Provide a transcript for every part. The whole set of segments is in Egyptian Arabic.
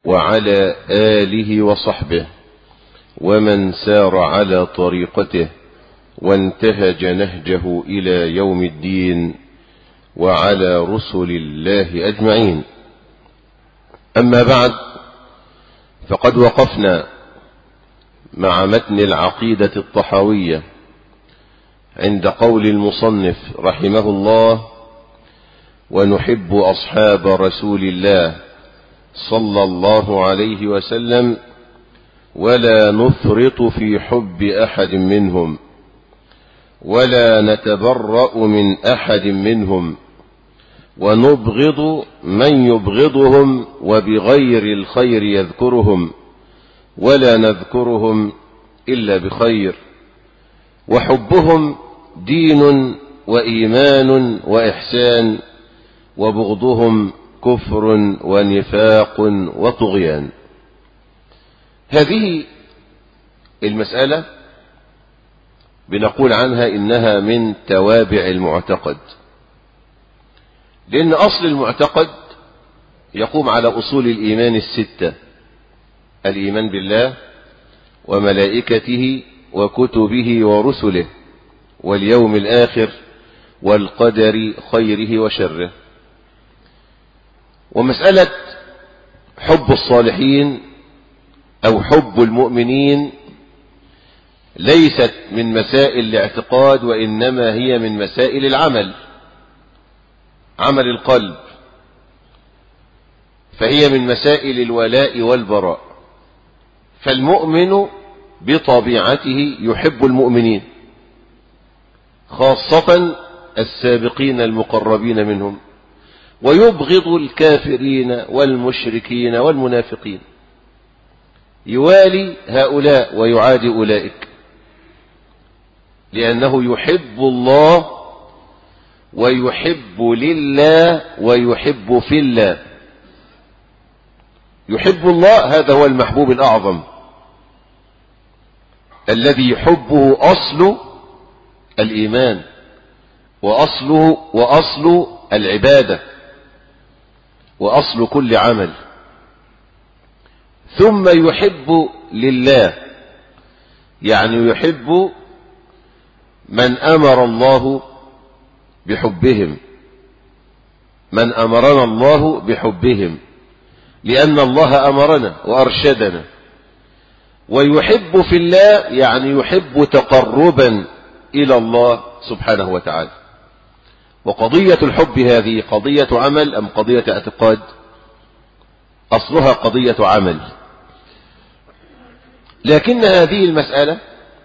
وعلى آله وصحبه ومن سار على طريقته وانتهج نهجه إلى يوم الدين وعلى رسل الله أجمعين أما بعد فقد وقفنا مع متن العقيدة الطحاوية عند قول المصنف رحمه الله ونحب أصحاب رسول الله صلى الله عليه وسلم ولا نفرط في حب أحد منهم ولا نتبرأ من أحد منهم ونبغض من يبغضهم وبغير الخير يذكرهم ولا نذكرهم إلا بخير وحبهم دين وإيمان وإحسان وبغضهم كفر ونفاق وطغيان هذه المسألة بنقول عنها إنها من توابع المعتقد لأن أصل المعتقد يقوم على أصول الإيمان الستة الإيمان بالله وملائكته وكتبه ورسله واليوم الآخر والقدر خيره وشره ومسألة حب الصالحين أو حب المؤمنين ليست من مسائل الاعتقاد وإنما هي من مسائل العمل عمل القلب فهي من مسائل الولاء والبراء فالمؤمن بطبيعته يحب المؤمنين خاصة السابقين المقربين منهم ويبغض الكافرين والمشركين والمنافقين يوالي هؤلاء ويعادي أولئك لأنه يحب الله ويحب لله ويحب في الله يحب الله هذا هو المحبوب الأعظم الذي يحبه أصل الإيمان وأصله وأصل العبادة وأصل كل عمل ثم يحب لله يعني يحب من أمر الله بحبهم من أمرنا الله بحبهم لأن الله أمرنا وأرشدنا ويحب في الله يعني يحب تقربا إلى الله سبحانه وتعالى وقضية الحب هذه قضية عمل أم قضية اعتقاد أصلها قضية عمل لكن هذه المسألة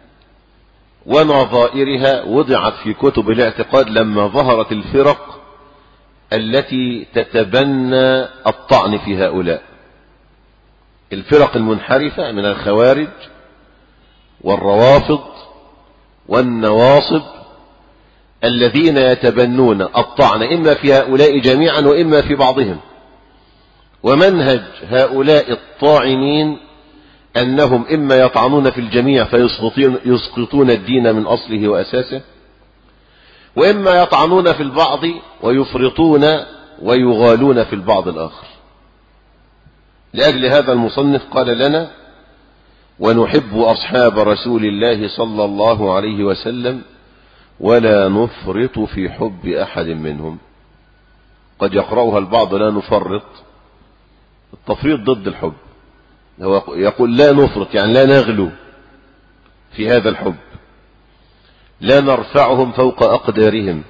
ونظائرها وضعت في كتب الاعتقاد لما ظهرت الفرق التي تتبنى الطعن في هؤلاء الفرق المنحرفة من الخوارج والروافض والنواصب الذين يتبنون الطعن إما في هؤلاء جميعا وإما في بعضهم ومنهج هؤلاء الطاعنين أنهم إما يطعنون في الجميع فيسقطون الدين من أصله وأساسه وإما يطعنون في البعض ويفرطون ويغالون في البعض الآخر لأجل هذا المصنف قال لنا ونحب أصحاب رسول الله صلى الله عليه وسلم ولا نفرط في حب أحد منهم قد يقرأها البعض لا نفرط التفريط ضد الحب هو يقول لا نفرط يعني لا نغلو في هذا الحب لا نرفعهم فوق أقدارهم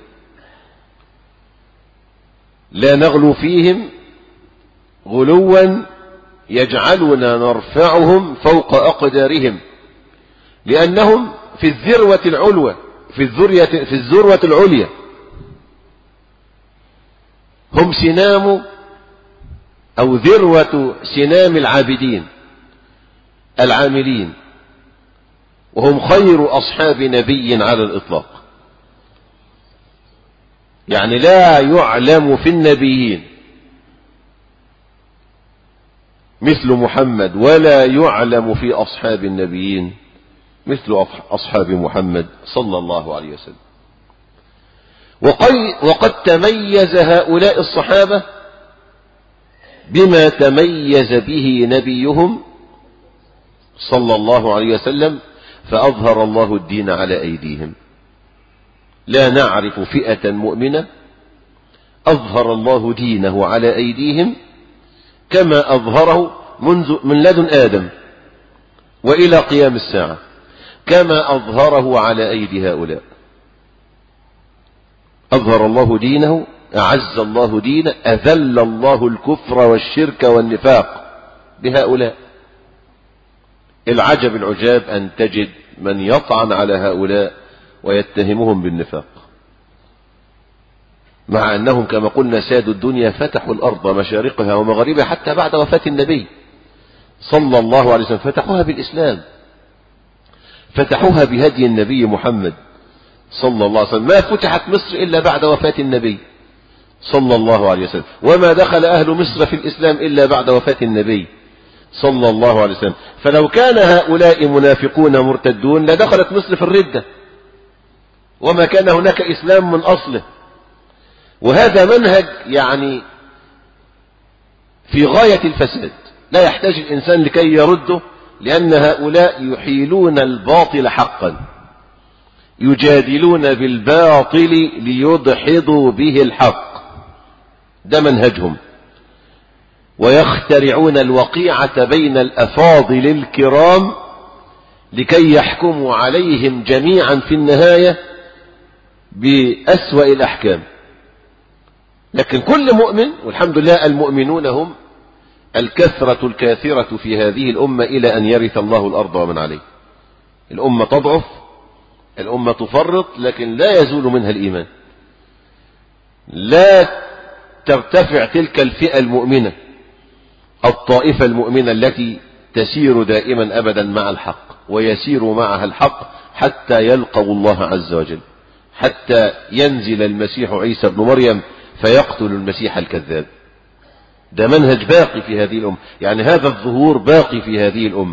لا نغلو فيهم غلوا يجعلنا نرفعهم فوق أقدارهم لأنهم في الذروة العلوى في الذرية في الذروة العليا هم سنام أو ذروة سنام العابدين العاملين وهم خير أصحاب نبي على الإطلاق يعني لا يعلم في النبيين مثل محمد ولا يعلم في أصحاب النبيين مثل أصحاب محمد صلى الله عليه وسلم وقد تميز هؤلاء الصحابة بما تميز به نبيهم صلى الله عليه وسلم فأظهر الله الدين على أيديهم لا نعرف فئة مؤمنة أظهر الله دينه على أيديهم كما أظهره منذ من لدن آدم وإلى قيام الساعة كما أظهره على أيدي هؤلاء أظهر الله دينه أعز الله دينه أذل الله الكفر والشرك والنفاق بهؤلاء العجب العجاب أن تجد من يطعن على هؤلاء ويتهمهم بالنفاق مع أنهم كما قلنا سادوا الدنيا فتحوا الأرض مشارقها ومغاربها حتى بعد وفاة النبي صلى الله عليه وسلم فتحوها بالإسلام فتحوها بهدي النبي محمد صلى الله عليه وسلم ما فتحت مصر إلا بعد وفاة النبي صلى الله عليه وسلم وما دخل أهل مصر في الإسلام إلا بعد وفاة النبي صلى الله عليه وسلم فلو كان هؤلاء منافقون مرتدون لدخلت مصر في الردة وما كان هناك إسلام من أصله وهذا منهج يعني في غاية الفساد لا يحتاج الإنسان لكي يرده لأن هؤلاء يحيلون الباطل حقا يجادلون بالباطل ليدحضوا به الحق ده منهجهم ويخترعون الوقيعة بين الأفاضل الكرام لكي يحكموا عليهم جميعا في النهاية بأسوأ الأحكام لكن كل مؤمن والحمد لله المؤمنون هم الكثرة الكاثرة في هذه الأمة إلى أن يرث الله الأرض ومن عليه الأمة تضعف الأمة تفرط لكن لا يزول منها الإيمان لا ترتفع تلك الفئة المؤمنة الطائفة المؤمنة التي تسير دائما أبدا مع الحق ويسير معها الحق حتى يلقوا الله عز وجل حتى ينزل المسيح عيسى بن مريم فيقتل المسيح الكذاب ده منهج باقي في هذه الأمة يعني هذا الظهور باقي في هذه الأمة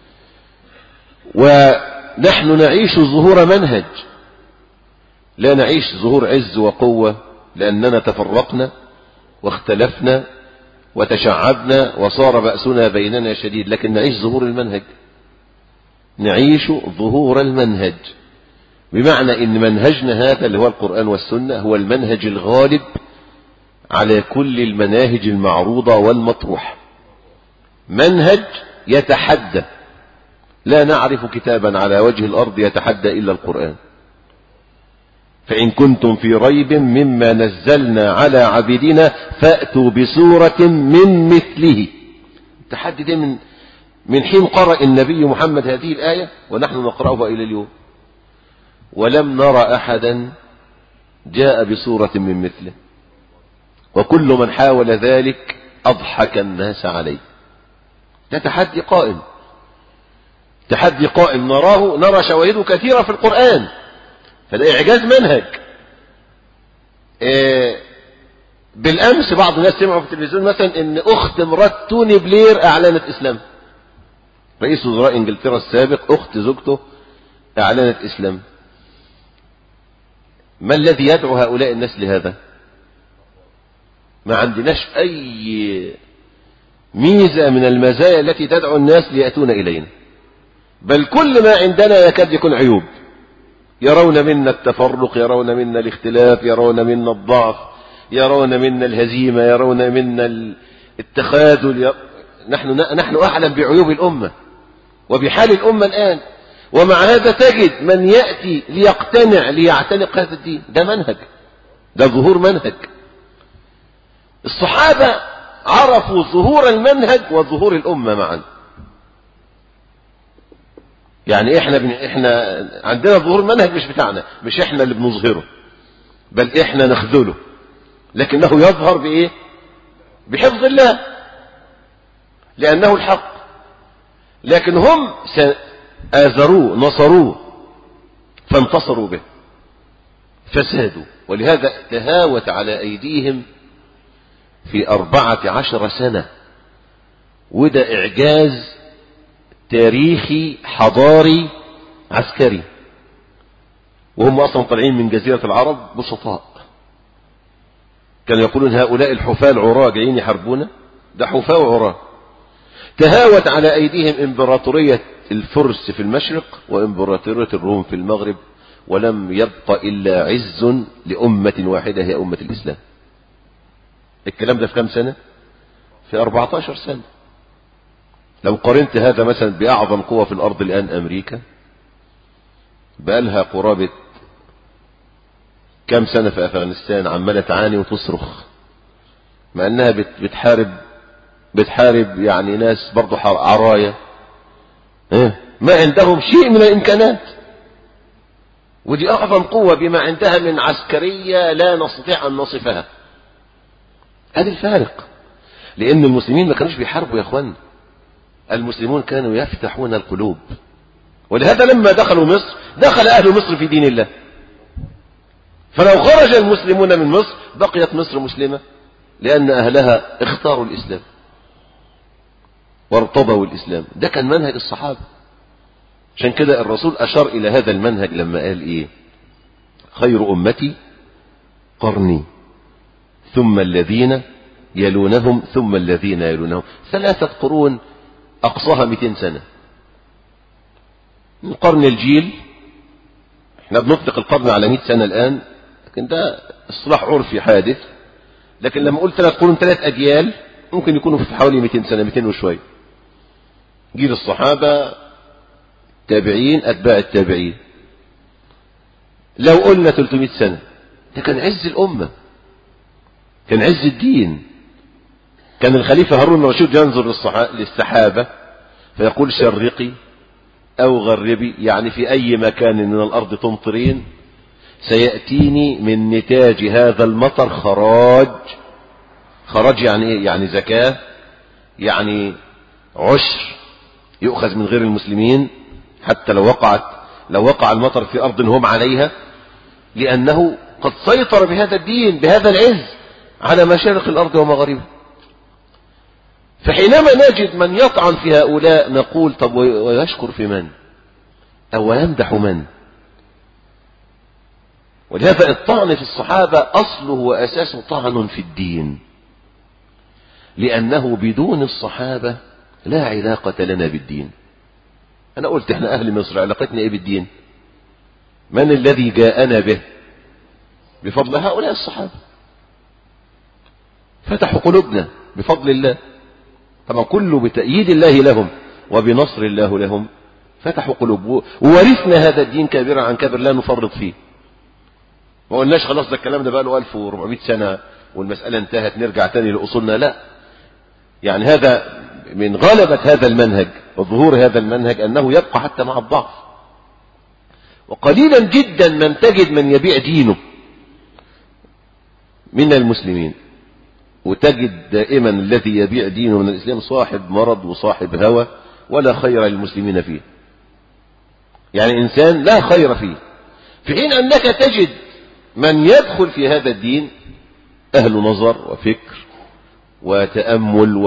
ونحن نعيش ظهور منهج لا نعيش ظهور عز وقوة لأننا تفرقنا واختلفنا وتشعبنا وصار بأسنا بيننا شديد لكن نعيش ظهور المنهج نعيش ظهور المنهج بمعنى ان منهجنا هذا اللي هو القرآن والسنة هو المنهج الغالب على كل المناهج المعروضة والمطروحة منهج يتحدى لا نعرف كتابا على وجه الأرض يتحدى إلا القرآن فإن كنتم في ريب مما نزلنا على عبيدنا فأتوا بسورة من مثله التحدي ده من من حين قرأ النبي محمد هذه الآية ونحن نقرأها إلى اليوم ولم نرى أحدا جاء بسورة من مثله وكل من حاول ذلك أضحك الناس عليه ده تحدي قائم تحدي قائم نراه نرى شواهده كثيرة في القرآن فده إعجاز منهج إيه بالأمس بعض الناس سمعوا في التلفزيون مثلا إن أخت مرات توني بلير أعلنت إسلام رئيس وزراء إنجلترا السابق أخت زوجته أعلنت إسلام ما الذي يدعو هؤلاء الناس لهذا ما عندناش أي ميزة من المزايا التي تدعو الناس ليأتون إلينا بل كل ما عندنا يكاد يكون عيوب يرون منا التفرق يرون منا الاختلاف يرون منا الضعف يرون منا الهزيمة يرون منا التخاذل نحن نحن أعلم بعيوب الأمة وبحال الأمة الآن ومع هذا تجد من يأتي ليقتنع ليعتنق هذا الدين ده منهج ده ظهور منهج الصحابة عرفوا ظهور المنهج وظهور الأمة معا يعني احنا بن... احنا عندنا ظهور منهج مش بتاعنا مش احنا اللي بنظهره بل احنا نخذله لكنه يظهر بايه بحفظ الله لانه الحق لكن هم آزروه نصروه فانتصروا به فسادوا ولهذا تهاوت على أيديهم في أربعة عشر سنة وده إعجاز تاريخي حضاري عسكري وهم أصلا طالعين من جزيرة العرب بسطاء كانوا يقولون هؤلاء الحفاة العراة جايين يحاربونا ده حفاة وعراة تهاوت على أيديهم إمبراطورية الفرس في المشرق وإمبراطورية الروم في المغرب ولم يبق إلا عز لأمة واحدة هي أمة الإسلام الكلام ده في كم سنة في 14 سنة لو قارنت هذا مثلا بأعظم قوة في الأرض الآن أمريكا بقالها قرابة كم سنة في أفغانستان عمالة تعاني وتصرخ مع أنها بتحارب بتحارب يعني ناس برضه عراية إيه؟ ما عندهم شيء من الإمكانات ودي أعظم قوة بما عندها من عسكرية لا نستطيع أن نصفها هذا الفارق لأن المسلمين ما كانوش بيحاربوا يا أخوان المسلمون كانوا يفتحون القلوب ولهذا لما دخلوا مصر دخل أهل مصر في دين الله فلو خرج المسلمون من مصر بقيت مصر مسلمة لأن أهلها اختاروا الإسلام وارتضوا الإسلام ده كان منهج الصحابة عشان كده الرسول أشار إلى هذا المنهج لما قال إيه خير أمتي قرني ثم الذين يلونهم ثم الذين يلونهم ثلاثة قرون أقصاها 200 سنة من قرن الجيل احنا بنطلق القرن على 100 سنة الآن لكن ده اصطلاح عرفي حادث لكن لما قلت ثلاث قرون ثلاث أجيال ممكن يكونوا في حوالي 200 سنة 200 وشوية جيل الصحابة تابعين أتباع التابعين لو قلنا 300 سنة ده كان عز الأمة كان عز الدين كان الخليفة هارون الرشيد ينظر للسحابة فيقول شرقي أو غربي يعني في أي مكان من الأرض تمطرين سيأتيني من نتاج هذا المطر خراج خراج يعني إيه؟ يعني زكاة يعني عشر يؤخذ من غير المسلمين حتى لو وقعت لو وقع المطر في أرض هم عليها لأنه قد سيطر بهذا الدين بهذا العز على مشارق الأرض ومغاربها فحينما نجد من يطعن في هؤلاء نقول طب ويشكر في من أو يمدح من ولهذا الطعن في الصحابة أصله وأساسه طعن في الدين لأنه بدون الصحابة لا علاقة لنا بالدين أنا قلت إحنا أهل مصر علاقتنا إيه بالدين من الذي جاءنا به بفضل هؤلاء الصحابة فتحوا قلوبنا بفضل الله طبعا كله بتأييد الله لهم وبنصر الله لهم فتحوا قلوب وورثنا هذا الدين كبيرا عن كبر لا نفرط فيه ما قلناش خلاص ده الكلام ده بقى له 1400 سنة والمسألة انتهت نرجع تاني لأصولنا لا يعني هذا من غلبة هذا المنهج وظهور هذا المنهج أنه يبقى حتى مع الضعف وقليلا جدا من تجد من يبيع دينه من المسلمين وتجد دائما الذي يبيع دينه من الإسلام صاحب مرض وصاحب هوى ولا خير للمسلمين فيه يعني إنسان لا خير فيه في حين أنك تجد من يدخل في هذا الدين أهل نظر وفكر وتأمل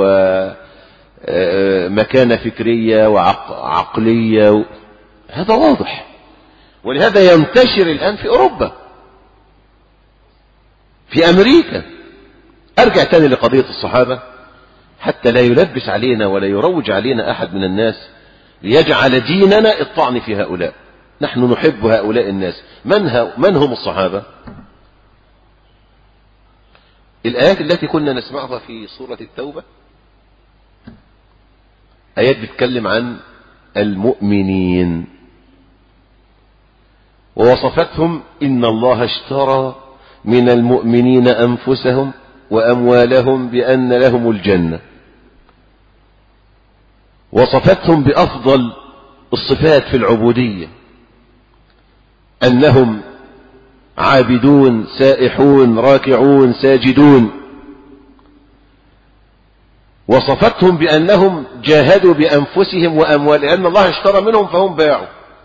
ومكانة فكرية وعقلية هذا واضح ولهذا ينتشر الآن في أوروبا في أمريكا أرجع تاني لقضية الصحابة حتى لا يلبس علينا ولا يروج علينا أحد من الناس ليجعل ديننا الطعن في هؤلاء نحن نحب هؤلاء الناس من, ها من هم الصحابة الآيات التي كنا نسمعها في سورة التوبة آيات بتتكلم عن المؤمنين ووصفتهم إن الله اشترى من المؤمنين أنفسهم وأموالهم بأن لهم الجنة وصفتهم بأفضل الصفات في العبودية أنهم عابدون سائحون راكعون ساجدون وصفتهم بأنهم جاهدوا بأنفسهم وأموالهم لأن الله اشترى منهم فهم باعوا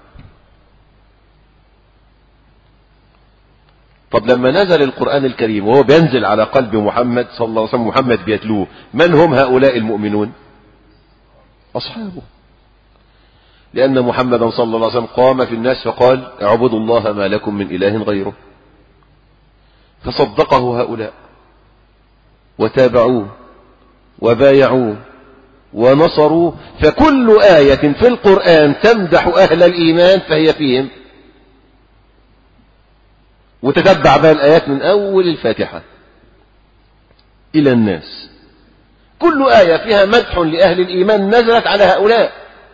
طب لما نزل القرآن الكريم وهو بينزل على قلب محمد صلى الله عليه وسلم محمد بيتلوه من هم هؤلاء المؤمنون أصحابه لأن محمدا صلى الله عليه وسلم قام في الناس فقال اعبدوا الله ما لكم من إله غيره فصدقه هؤلاء وتابعوه وبايعوه ونصروا فكل آية في القرآن تمدح أهل الإيمان فهي فيهم وتتبع بها الآيات من أول الفاتحة إلى الناس كل آية فيها مدح لأهل الإيمان نزلت على هؤلاء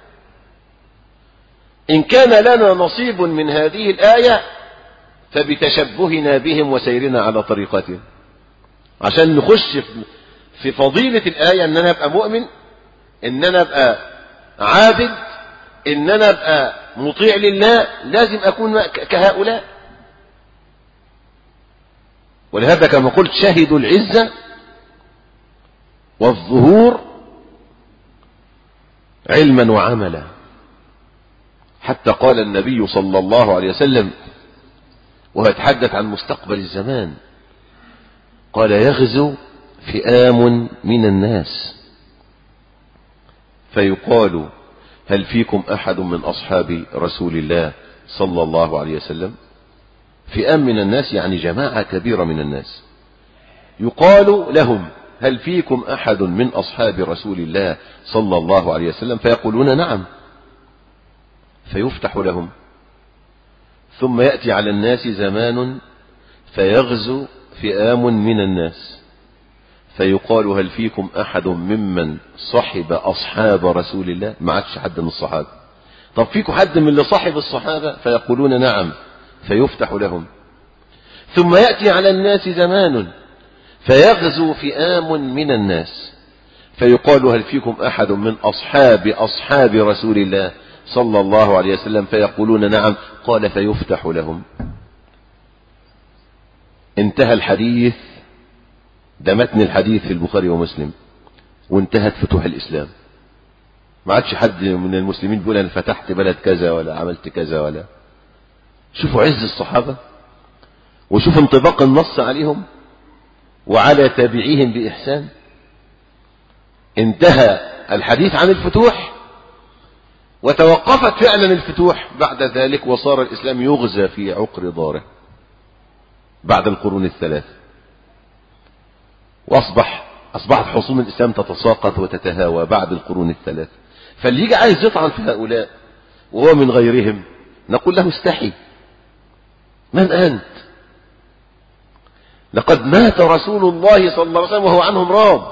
إن كان لنا نصيب من هذه الآية فبتشبهنا بهم وسيرنا على طريقتهم عشان نخش في فضيلة الآية إن أنا أبقى مؤمن إن أنا أبقى عابد إن أنا أبقى مطيع لله لازم أكون كهؤلاء ولهذا كما قلت شهدوا العزة والظهور علما وعملا حتى قال النبي صلى الله عليه وسلم وهو يتحدث عن مستقبل الزمان قال يغزو فئام من الناس فيقال هل فيكم أحد من أصحاب رسول الله صلى الله عليه وسلم فئام من الناس يعني جماعة كبيرة من الناس يقال لهم هل فيكم أحد من أصحاب رسول الله صلى الله عليه وسلم فيقولون نعم فيفتح لهم ثم يأتي على الناس زمان فيغزو فئام من الناس فيقال هل فيكم أحد ممن صحب أصحاب رسول الله ما عادش حد من الصحابة طب فيكم حد من اللي صحب الصحابة فيقولون نعم فيفتح لهم ثم يأتي على الناس زمان فيغزو فئام من الناس فيقال هل فيكم أحد من أصحاب أصحاب رسول الله صلى الله عليه وسلم فيقولون نعم قال فيفتح لهم انتهى الحديث ده متن الحديث في البخاري ومسلم وانتهت فتوح الإسلام ما عادش حد من المسلمين بيقول أنا فتحت بلد كذا ولا عملت كذا ولا شوفوا عز الصحابة وشوف انطباق النص عليهم وعلى تابعيهم بإحسان انتهى الحديث عن الفتوح وتوقفت فعلا الفتوح بعد ذلك وصار الإسلام يغزى في عقر داره بعد القرون الثلاث وأصبح أصبحت حصون الإسلام تتساقط وتتهاوى بعد القرون الثلاث فاللي يجي عايز يطعن في هؤلاء وهو من غيرهم نقول له استحي من أنت لقد مات رسول الله صلى الله عليه وسلم وهو عنهم راض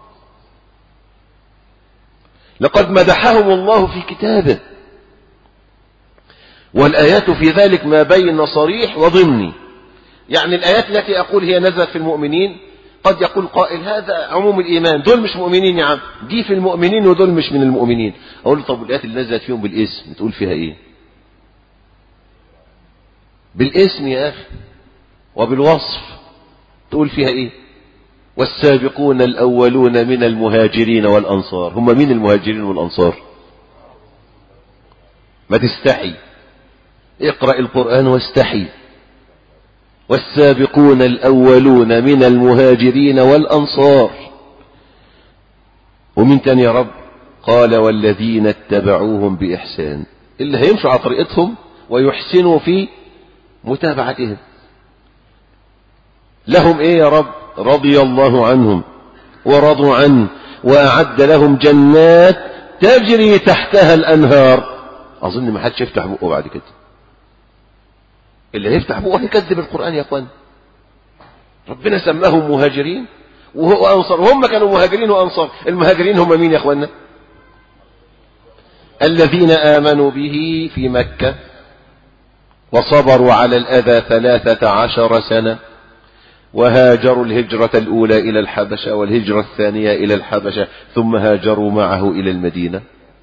لقد مدحهم الله في كتابه والآيات في ذلك ما بين صريح وضمني يعني الآيات التي أقول هي نزلت في المؤمنين قد يقول قائل هذا عموم الإيمان دول مش مؤمنين يا عم دي في المؤمنين ودول مش من المؤمنين أقول طب الآيات اللي نزلت فيهم بالاسم تقول فيها إيه بالاسم يا أخي وبالوصف تقول فيها إيه والسابقون الأولون من المهاجرين والأنصار هم مين المهاجرين والأنصار ما تستحي اقرأ القرآن واستحي والسابقون الأولون من المهاجرين والأنصار ومن تاني يا رب قال والذين اتبعوهم بإحسان اللي هيمشوا على طريقتهم ويحسنوا في متابعتهم لهم ايه يا رب رضي الله عنهم ورضوا عنه وأعد لهم جنات تجري تحتها الأنهار أظن ما حدش يفتح بقه بعد كده اللي هيفتح بقه هيكذب القرآن يا أخوان ربنا سماهم مهاجرين وهو أنصار وهم كانوا مهاجرين وأنصار المهاجرين هم مين يا أخوانا الذين آمنوا به في مكة وصبروا على الأذى ثلاثة عشر سنة وهاجروا الهجرة الأولى إلى الحبشة والهجرة الثانية إلى الحبشة ثم هاجروا معه إلى المدينة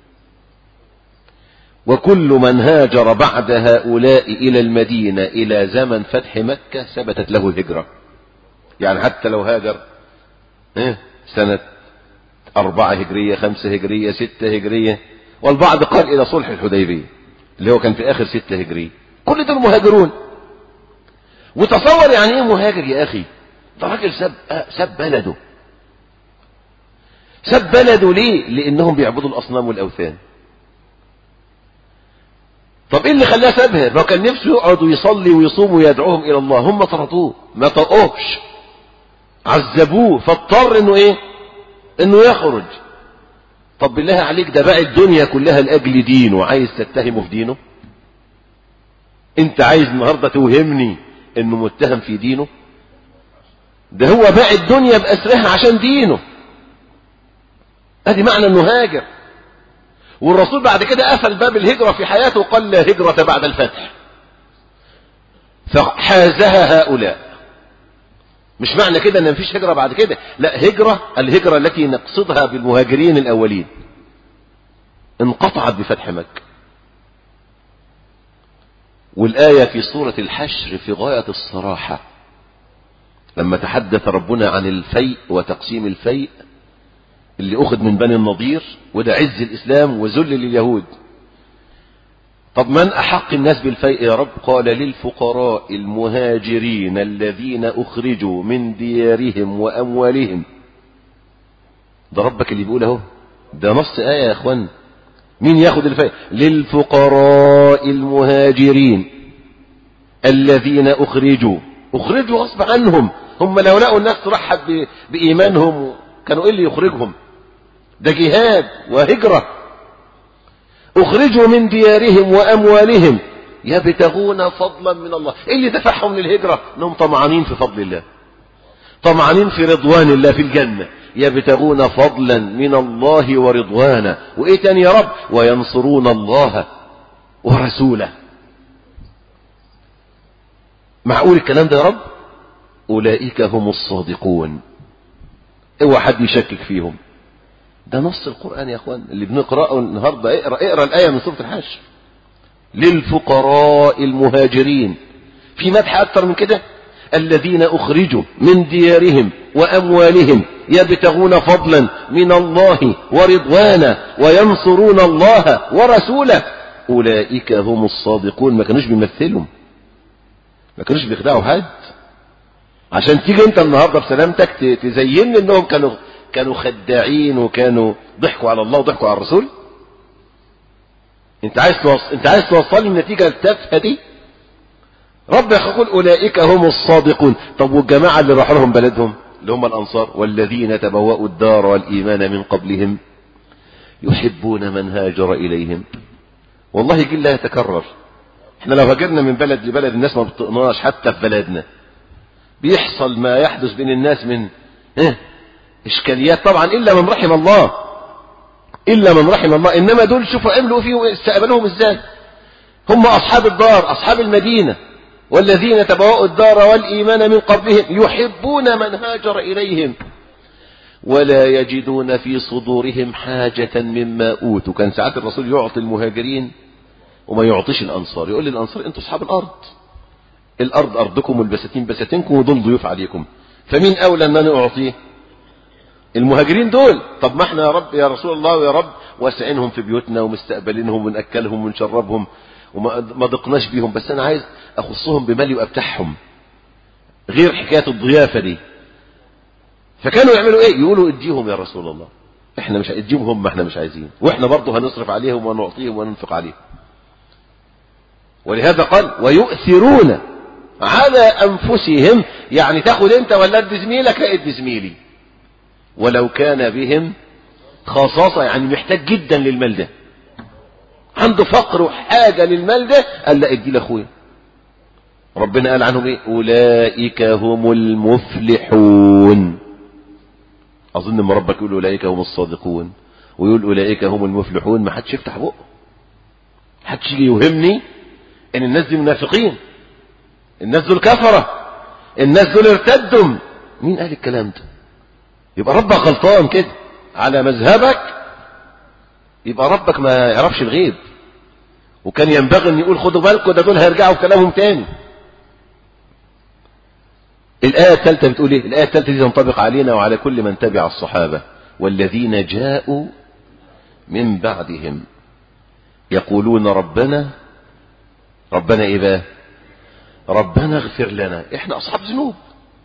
وكل من هاجر بعد هؤلاء إلى المدينة إلى زمن فتح مكة ثبتت له الهجرة يعني حتى لو هاجر سنة أربعة هجرية خمسة هجرية ستة هجرية والبعض قال إلى صلح الحديبية اللي هو كان في آخر ستة هجرية كل دول مهاجرون وتصور يعني ايه مهاجر يا اخي ده راجل ساب ساب بلده ساب بلده ليه لانهم بيعبدوا الاصنام والاوثان طب ايه اللي خلاه سابها ما كان نفسه يقعد ويصلي ويصوم ويدعوهم الى الله هم طردوه ما طقوهش عذبوه فاضطر انه ايه انه يخرج طب بالله عليك ده بقى الدنيا كلها لاجل دينه وعايز تتهمه في دينه انت عايز النهارده توهمني انه متهم في دينه ده هو باع الدنيا بأسرها عشان دينه ادي معنى انه هاجر والرسول بعد كده قفل باب الهجرة في حياته وقال لا هجرة بعد الفتح فحازها هؤلاء مش معنى كده ان مفيش هجرة بعد كده لا هجرة الهجرة التي نقصدها بالمهاجرين الاولين انقطعت بفتح مكة والآية في سورة الحشر في غاية الصراحة لما تحدث ربنا عن الفيء وتقسيم الفيء اللي أخذ من بني النضير وده عز الإسلام وذل لليهود طب من أحق الناس بالفيء يا رب قال للفقراء المهاجرين الذين أخرجوا من ديارهم وأموالهم ده ربك اللي بيقول اهو ده نص آية يا أخوان مين ياخد الفيء للفقراء المهاجرين الذين أخرجوا أخرجوا غصب عنهم هم لو لقوا الناس ترحب بإيمانهم كانوا إيه اللي يخرجهم ده جهاد وهجرة أخرجوا من ديارهم وأموالهم يبتغون فضلا من الله إيه اللي دفعهم للهجرة أنهم طمعانين في فضل الله طمعانين في رضوان الله في الجنة يبتغون فضلا من الله ورضوانا وإيه تاني يا رب وينصرون الله ورسوله معقول الكلام ده يا رب أولئك هم الصادقون اوعى حد يشكك فيهم ده نص القرآن يا اخوان اللي بنقرأه النهاردة اقرأ, اقرأ الآية من سورة الحشر للفقراء المهاجرين في مدح أكثر من كده الذين أخرجوا من ديارهم وأموالهم يبتغون فضلا من الله ورضوانا وينصرون الله ورسوله أولئك هم الصادقون ما كانوش بيمثلهم ما كانوش بيخدعوا حد عشان تيجي انت النهارده بسلامتك تزين انهم كانوا كانوا خداعين وكانوا ضحكوا على الله وضحكوا على الرسول انت عايز توصل انت عايز توصل النتيجه التافهه دي رب يقول اولئك هم الصادقون طب والجماعه اللي راحوا لهم بلدهم اللي هم الانصار والذين تبوأوا الدار والايمان من قبلهم يحبون من هاجر اليهم والله جيل لا يتكرر احنا لو هاجرنا من بلد لبلد الناس ما بتطقناش حتى في بلدنا بيحصل ما يحدث بين الناس من اه اشكاليات طبعا الا من رحم الله الا من رحم الله انما دول شوفوا عملوا فيه استقبلوهم ازاي هم اصحاب الدار اصحاب المدينه والذين تبوأوا الدار والايمان من قبلهم يحبون من هاجر اليهم ولا يجدون في صدورهم حاجة مما أوتوا كان ساعات الرسول يعطي المهاجرين وما يعطيش الأنصار يقول للأنصار أنتوا أصحاب الأرض الأرض أرضكم والبساتين بساتينكم ودول ضيوف عليكم فمين أولى أن أنا أعطيه المهاجرين دول طب ما احنا يا رب يا رسول الله ويا رب واسعينهم في بيوتنا ومستقبلينهم ونأكلهم ونشربهم وما ضقناش بيهم بس أنا عايز أخصهم بمالي وأبتحهم غير حكاية الضيافة دي فكانوا يعملوا ايه يقولوا اديهم يا رسول الله احنا مش اديهم هم احنا مش عايزين واحنا برضه هنصرف عليهم ونعطيهم وننفق عليهم ولهذا قال ويؤثرون على انفسهم يعني تاخد انت ولا ادي زميلك لا ادي زميلي ولو كان بهم خصاصة يعني محتاج جدا للمال ده عنده فقر وحاجة للمال ده قال لا ادي لاخويا ربنا قال عنهم ايه اولئك هم المفلحون اظن ما ربك يقول اولئك هم الصادقون ويقول اولئك هم المفلحون ما حدش يفتح بقه حدش يجي يوهمني ان الناس دي منافقين الناس دول كفرة الناس دول ارتدوا مين قال الكلام ده يبقى ربك غلطان كده على مذهبك يبقى ربك ما يعرفش الغيب وكان ينبغي ان يقول خدوا بالكم ده دول هيرجعوا في كلامهم تاني الآية الثالثة بتقول إيه؟ الآية الثالثة دي تنطبق علينا وعلى كل من تبع الصحابة والذين جاءوا من بعدهم يقولون ربنا ربنا إيه بقى؟ ربنا اغفر لنا إحنا أصحاب ذنوب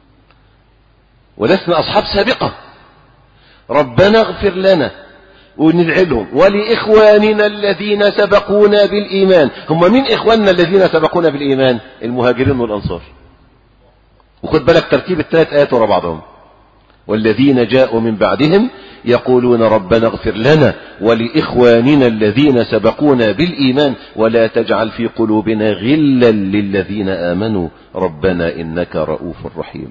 ولسنا أصحاب سابقة ربنا اغفر لنا وندعي لهم ولإخواننا الذين سبقونا بالإيمان هم مين إخواننا الذين سبقونا بالإيمان المهاجرين والأنصار وخد بالك ترتيب الثلاث آيات ورا بعضهم والذين جاءوا من بعدهم يقولون ربنا اغفر لنا ولإخواننا الذين سبقونا بالإيمان ولا تجعل في قلوبنا غلا للذين آمنوا ربنا إنك رؤوف رحيم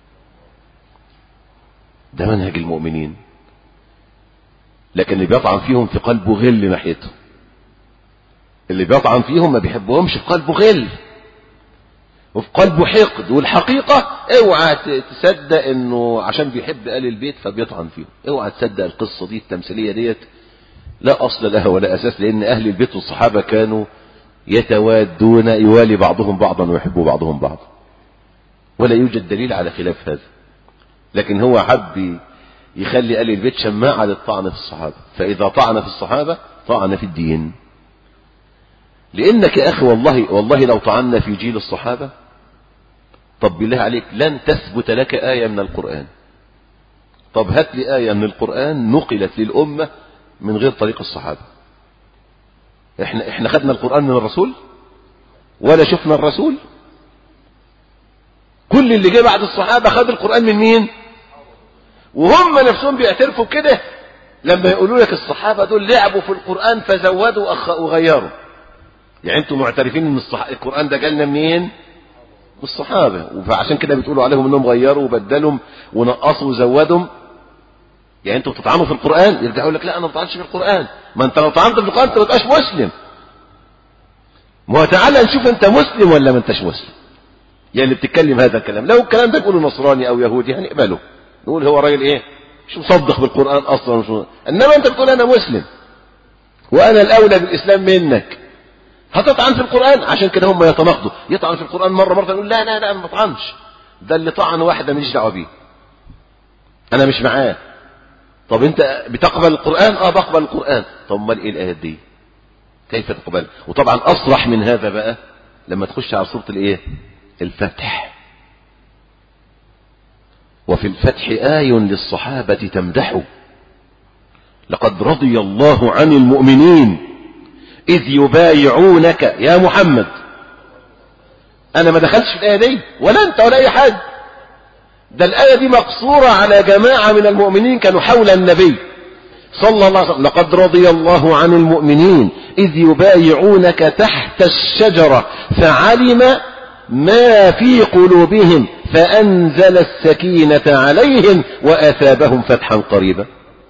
ده منهج المؤمنين لكن اللي بيطعن فيهم في قلبه غل ناحيته اللي بيطعن فيهم ما بيحبهمش في قلبه غل وفي قلبه حقد والحقيقة اوعى تصدق انه عشان بيحب آل البيت فبيطعن فيهم اوعى تصدق القصة دي التمثيلية ديت لا اصل لها ولا اساس لان اهل البيت والصحابة كانوا يتوادون يوالي بعضهم بعضا ويحبوا بعضهم بعضا ولا يوجد دليل على خلاف هذا لكن هو حب يخلي آل البيت شماعة للطعن في الصحابة فإذا طعن في الصحابة طعن في الدين لأنك يا أخي والله والله لو طعنا في جيل الصحابة طب بالله عليك لن تثبت لك آية من القرآن طب هات لي آية من القرآن نقلت للأمة من غير طريق الصحابة احنا احنا خدنا القرآن من الرسول ولا شفنا الرسول كل اللي جه بعد الصحابة خد القرآن من مين وهم نفسهم بيعترفوا كده لما يقولوا لك الصحابة دول لعبوا في القرآن فزودوا وغيروا يعني انتم معترفين ان الصح... القرآن ده جالنا منين من الصحابة فعشان كده بتقولوا عليهم انهم غيروا وبدلوا ونقصوا وزودوا يعني انتوا بتطعنوا في القرآن يرجع يقول لك لا انا ما بطعنش في القرآن ما انت لو طعنت في القرآن انت ما تبقاش مسلم ما هو تعالى نشوف انت مسلم ولا ما انتش مسلم يعني اللي بتتكلم هذا الكلام لو الكلام ده تقوله نصراني او يهودي هنقبله نقول هو راجل ايه مش مصدق بالقرآن اصلا مش مصدق. انما انت بتقول انا مسلم وانا الاولى بالاسلام منك هتطعن في القرآن عشان كده هم يتناقضوا يطعن في القرآن مرة مرة يقول لا لا لا ما بطعنش ده اللي طعن واحدة ماليش دعوة بيه أنا مش معاه طب أنت بتقبل القرآن؟ أه بقبل القرآن طب أمال إيه الآيات دي؟ كيف تقبل؟ وطبعا أصرح من هذا بقى لما تخش على سورة الإيه؟ الفتح وفي الفتح آي للصحابة تمدح لقد رضي الله عن المؤمنين إذ يبايعونك يا محمد أنا ما دخلتش في الآية دي ولا أنت ولا أي حد ده الآية دي مقصورة على جماعة من المؤمنين كانوا حول النبي صلى الله عليه وسلم لقد رضي الله عن المؤمنين إذ يبايعونك تحت الشجرة فعلم ما في قلوبهم فأنزل السكينة عليهم وأثابهم فتحا قريبا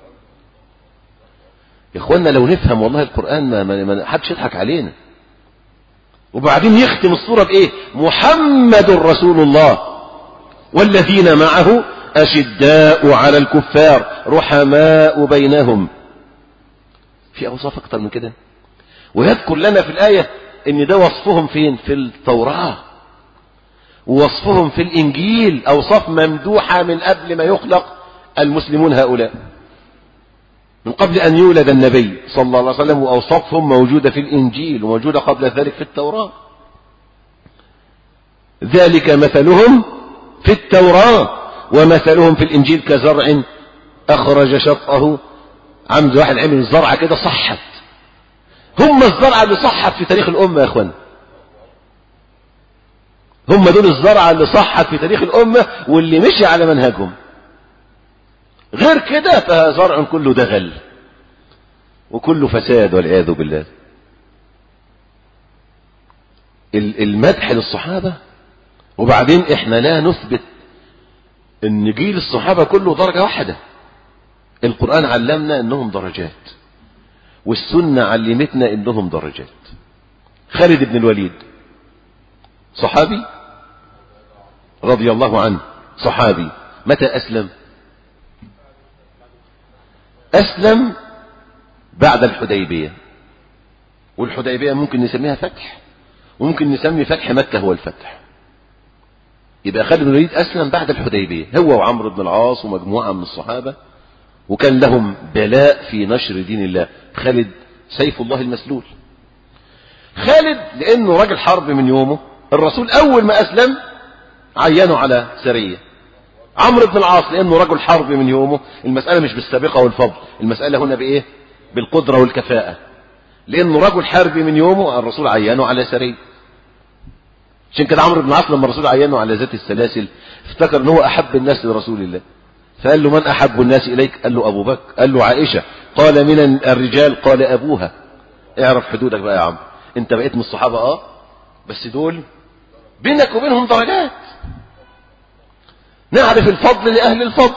يا اخوانا لو نفهم والله القرآن ما, ما, ما حدش يضحك علينا وبعدين يختم الصورة بإيه محمد رسول الله والذين معه أشداء على الكفار رحماء بينهم في أوصاف أكتر من كده ويذكر لنا في الآية إن ده وصفهم فين في التوراة ووصفهم في الإنجيل أوصاف ممدوحة من قبل ما يخلق المسلمون هؤلاء من قبل أن يولد النبي صلى الله عليه وسلم وأوصافهم موجودة في الإنجيل وموجودة قبل ذلك في التوراة ذلك مثلهم في التوراة ومثلهم في الإنجيل كزرع أخرج شطأه عمد واحد عمل الزرعة كده صحت هم الزرعة اللي صحت في تاريخ الأمة يا أخوان هم دول الزرعة اللي صحت في تاريخ الأمة واللي مشي على منهجهم غير كده فزرع كله دغل وكله فساد والعياذ بالله المدح للصحابة وبعدين احنا لا نثبت ان جيل الصحابة كله درجة واحدة القرآن علمنا انهم درجات والسنة علمتنا انهم درجات خالد بن الوليد صحابي رضي الله عنه صحابي متى أسلم أسلم بعد الحديبية والحديبية ممكن نسميها فتح وممكن نسمي فتح مكة هو الفتح يبقى خالد بن الوليد أسلم بعد الحديبية هو وعمرو بن العاص ومجموعة من الصحابة وكان لهم بلاء في نشر دين الله خالد سيف الله المسلول خالد لأنه راجل حرب من يومه الرسول أول ما أسلم عينه على سرية عمرو بن العاص لأنه رجل حرب من يومه المسألة مش بالسابقة والفضل المسألة هنا بإيه بالقدرة والكفاءة لأنه رجل حربي من يومه الرسول عينه على سرية عشان كده عمرو بن العاص لما الرسول عينه على ذات السلاسل افتكر ان هو احب الناس لرسول الله فقال له من أحب الناس إليك قال له أبو بكر قال له عائشة قال من الرجال قال أبوها اعرف حدودك بقى يا عم انت بقيت من الصحابة اه بس دول بينك وبينهم درجات نعرف الفضل لأهل الفضل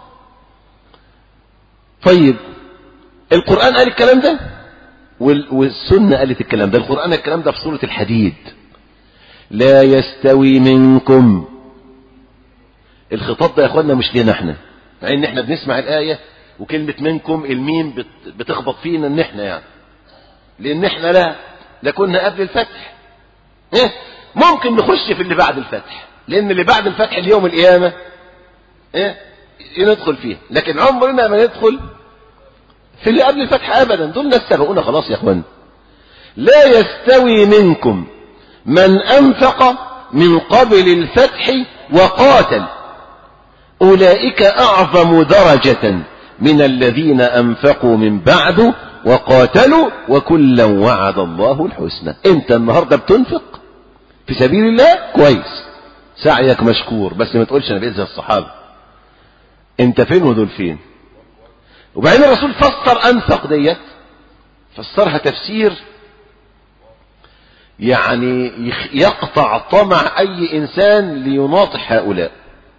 طيب القرآن قال الكلام ده والسنة قالت الكلام ده القرآن الكلام ده في سورة الحديد لا يستوي منكم الخطاب ده يا اخوانا مش لينا احنا مع ان احنا بنسمع الآية وكلمة منكم الميم بتخبط فينا ان احنا يعني لان احنا لا لا كنا قبل الفتح ايه ممكن نخش في اللي بعد الفتح لان اللي بعد الفتح اليوم القيامة ايه ندخل فيه لكن عمرنا ما ندخل في اللي قبل الفتح ابدا دول ناس سبقونا خلاص يا اخوان لا يستوي منكم من انفق من قبل الفتح وقاتل اولئك اعظم درجة من الذين انفقوا من بعد وقاتلوا وكلا وعد الله الحسنى انت النهارده بتنفق في سبيل الله كويس سعيك مشكور بس ما تقولش انا بقيت زي الصحابه انت فين ودول فين وبعدين الرسول فسر انفق ديت فسرها تفسير يعني يقطع طمع اي انسان ليناطح هؤلاء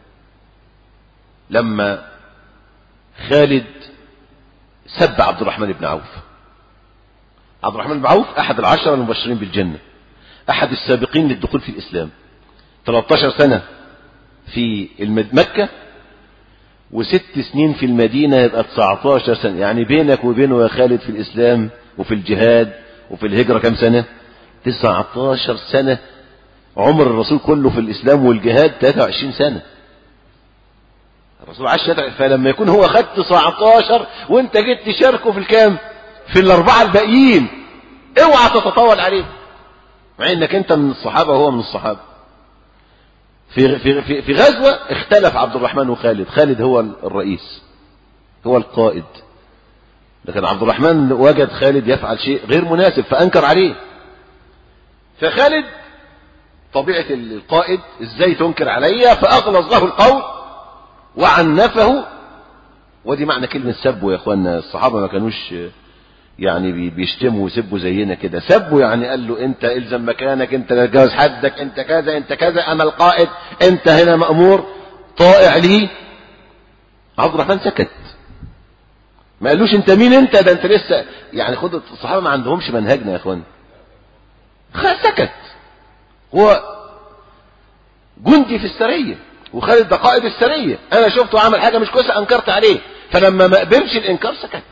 لما خالد سب عبد الرحمن بن عوف عبد الرحمن بن عوف احد العشرة المبشرين بالجنة احد السابقين للدخول في الاسلام 13 سنة في مكة وست سنين في المدينة يبقى 19 سنة يعني بينك وبينه يا خالد في الإسلام وفي الجهاد وفي الهجرة كم سنة 19 سنة عمر الرسول كله في الإسلام والجهاد 23 سنة الرسول عاش فلما يكون هو خد 19 وانت جيت تشاركه في الكام في الأربعة الباقيين اوعى تتطاول عليه مع انك انت من الصحابة وهو من الصحابة في في في, في غزوة اختلف عبد الرحمن وخالد خالد هو الرئيس هو القائد لكن عبد الرحمن وجد خالد يفعل شيء غير مناسب فأنكر عليه فخالد طبيعة القائد ازاي تنكر عليا فأغلظ له القول وعنفه ودي معنى كلمة سبوا يا اخوانا الصحابة ما كانوش يعني بيشتموا ويسبوا زينا كده سبوا يعني قال له انت الزم مكانك انت تجاوز حدك انت كذا انت كذا انا القائد انت هنا مأمور طائع لي عبد الرحمن سكت ما قالوش انت مين انت ده انت لسه يعني خد الصحابه ما عندهمش منهجنا يا اخوان سكت هو جندي في السريه وخالد ده قائد السريه انا شفته عمل حاجه مش كويسه انكرت عليه فلما ما قبلش الانكار سكت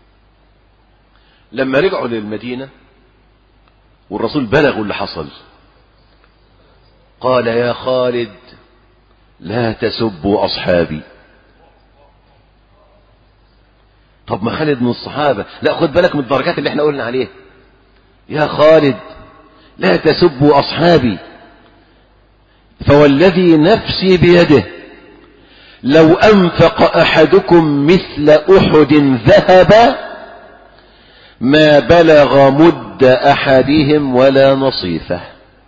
لما رجعوا للمدينة والرسول بلغوا اللي حصل قال يا خالد لا تسبوا أصحابي طب ما خالد من الصحابة لا خد بالك من الدرجات اللي احنا قلنا عليها يا خالد لا تسبوا أصحابي فوالذي نفسي بيده لو أنفق أحدكم مثل أحد ذهبا ما بلغ مد أحدهم ولا نصيفه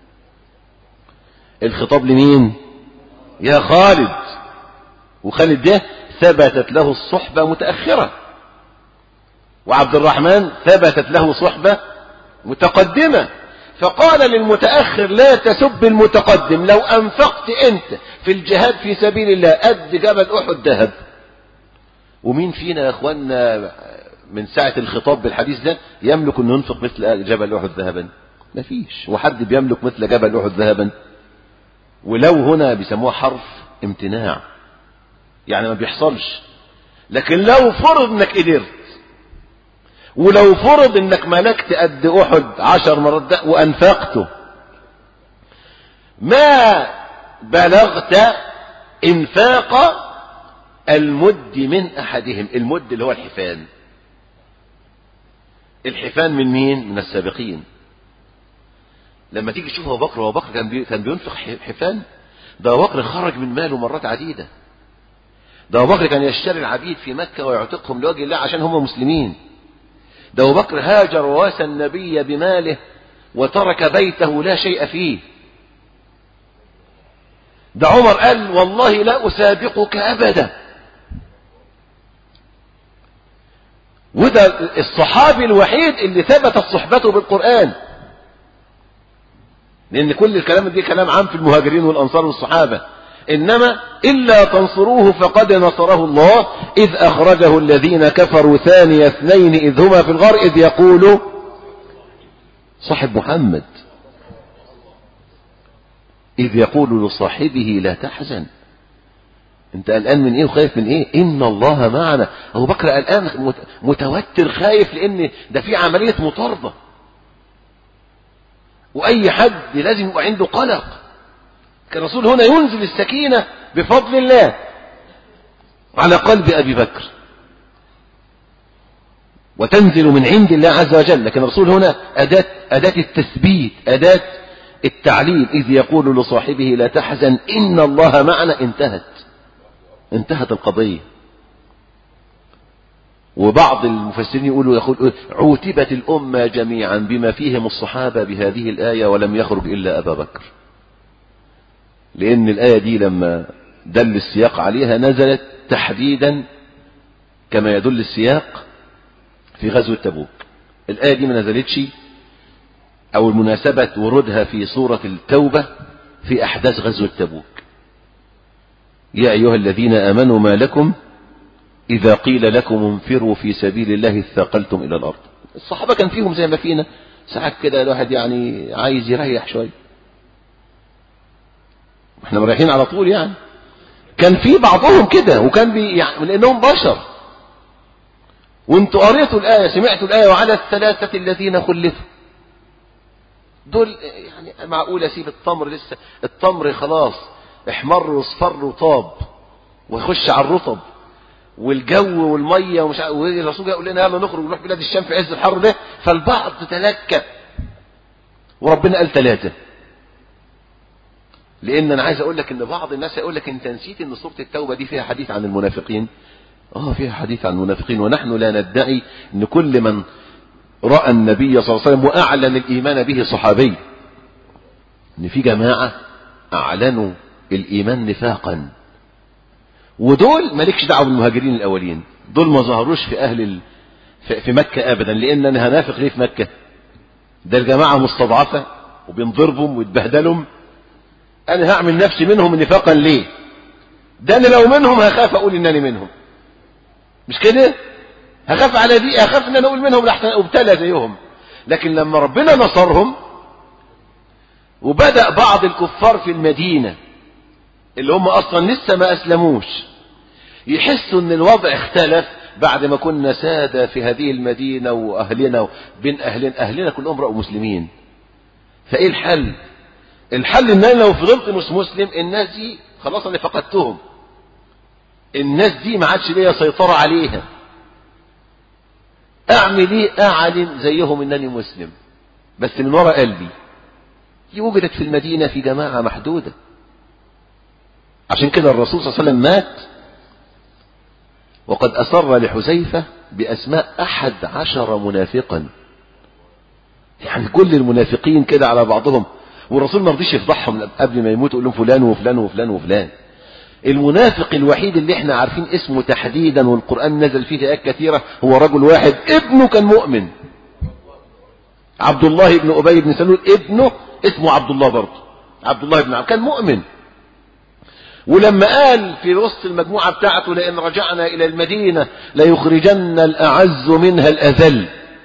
الخطاب لمين يا خالد وخالد ده ثبتت له الصحبة متأخرة وعبد الرحمن ثبتت له صحبة متقدمة فقال للمتأخر لا تسب المتقدم لو أنفقت أنت في الجهاد في سبيل الله قد جبل أحد ذهب ومين فينا يا أخوانا من ساعة الخطاب بالحديث ده يملك أن ينفق مثل جبل أحد ذهبا مفيش وحد بيملك مثل جبل أحد ذهبا ولو هنا بيسموها حرف امتناع يعني ما بيحصلش لكن لو فرض انك قدرت ولو فرض انك ملكت قد احد عشر مرات ده وانفقته ما بلغت انفاق المد من احدهم المد اللي هو الحفان الحفان من مين من السابقين لما تيجي تشوف ابو بكر ابو بكر كان بي... كان بينفق حفان ده ابو بكر خرج من ماله مرات عديده ده ابو بكر كان يشتري العبيد في مكه ويعتقهم لوجه الله عشان هم مسلمين ده ابو بكر هاجر وواسى النبي بماله وترك بيته لا شيء فيه ده عمر قال والله لا اسابقك ابدا وده الصحابي الوحيد اللي ثبتت صحبته بالقرآن لأن كل الكلام دي كلام عام في المهاجرين والأنصار والصحابة إنما إلا تنصروه فقد نصره الله إذ أخرجه الذين كفروا ثاني اثنين إذ هما في الغار إذ يقول صاحب محمد إذ يقول لصاحبه لا تحزن انت قلقان من ايه وخايف من ايه ان الله معنا ابو بكر قلقان متوتر خايف لان ده في عمليه مطارده واي حد لازم يبقى عنده قلق كان الرسول هنا ينزل السكينه بفضل الله على قلب ابي بكر وتنزل من عند الله عز وجل لكن الرسول هنا أداة, أداة التثبيت أداة التعليم إذ يقول لصاحبه لا تحزن إن الله معنا انتهت انتهت القضية وبعض المفسرين يقولوا يقول عوتبت الأمة جميعا بما فيهم الصحابة بهذه الآية ولم يخرج إلا أبا بكر لأن الآية دي لما دل السياق عليها نزلت تحديدا كما يدل السياق في غزوة تبوك الآية دي ما نزلتش أو المناسبة ورودها في سورة التوبة في أحداث غزوة تبوك يا أيها الذين آمنوا ما لكم إذا قيل لكم انفروا في سبيل الله اثاقلتم إلى الأرض الصحابة كان فيهم زي ما فينا ساعات كده الواحد يعني عايز يريح شوية احنا مريحين على طول يعني كان في بعضهم كده وكان بي يعني لأنهم بشر وانتوا قريتوا الآية سمعتوا الآية وعلى الثلاثة الذين خلفوا دول يعني معقول اسيب التمر لسه التمر خلاص احمر واصفر وطاب ويخش على الرطب والجو والميه ومش عارف والرسول يقول لنا يلا نخرج نروح بلاد الشام في عز الحر ده فالبعض تلكى وربنا قال ثلاثه لان انا عايز اقول لك ان بعض الناس يقول لك انت نسيت ان سوره التوبه دي فيها حديث عن المنافقين اه فيها حديث عن المنافقين ونحن لا ندعي ان كل من راى النبي صلى الله عليه وسلم واعلن الايمان به صحابي ان في جماعه اعلنوا الايمان نفاقا ودول مالكش دعوه بالمهاجرين الاولين دول ما ظهروش في اهل ال... في مكه ابدا لان انا هنافق ليه في مكه ده الجماعه مستضعفه وبنضربهم ويتبهدلهم انا هعمل نفسي منهم نفاقا ليه ده انا لو منهم هخاف اقول انني منهم مش كده هخاف على دي هخاف ان انا اقول منهم لحسن ابتلى زيهم لكن لما ربنا نصرهم وبدأ بعض الكفار في المدينة اللي هم اصلا لسه ما اسلموش يحسوا ان الوضع اختلف بعد ما كنا سادة في هذه المدينة واهلنا بين اهلنا اهلنا كلهم رأوا مسلمين فايه الحل الحل ان انا لو فضلت مش مسلم الناس دي خلاص انا فقدتهم الناس دي ما عادش ليا سيطرة عليها اعمل ايه اعلن زيهم انني مسلم بس من وراء قلبي دي وجدت في المدينة في جماعة محدودة عشان كده الرسول صلى الله عليه وسلم مات وقد أصر لحذيفة بأسماء أحد عشر منافقا يعني كل المنافقين كده على بعضهم والرسول ما رضيش يفضحهم قبل ما يموت يقول لهم فلان وفلان وفلان وفلان المنافق الوحيد اللي احنا عارفين اسمه تحديدا والقرآن نزل فيه آيات كثيرة هو رجل واحد ابنه كان مؤمن عبد الله بن أبي بن سلول ابنه اسمه عبد الله برضه عبد الله بن عبد كان مؤمن ولما قال في وسط المجموعة بتاعته لئن رجعنا إلى المدينة ليخرجن الأعز منها الأذل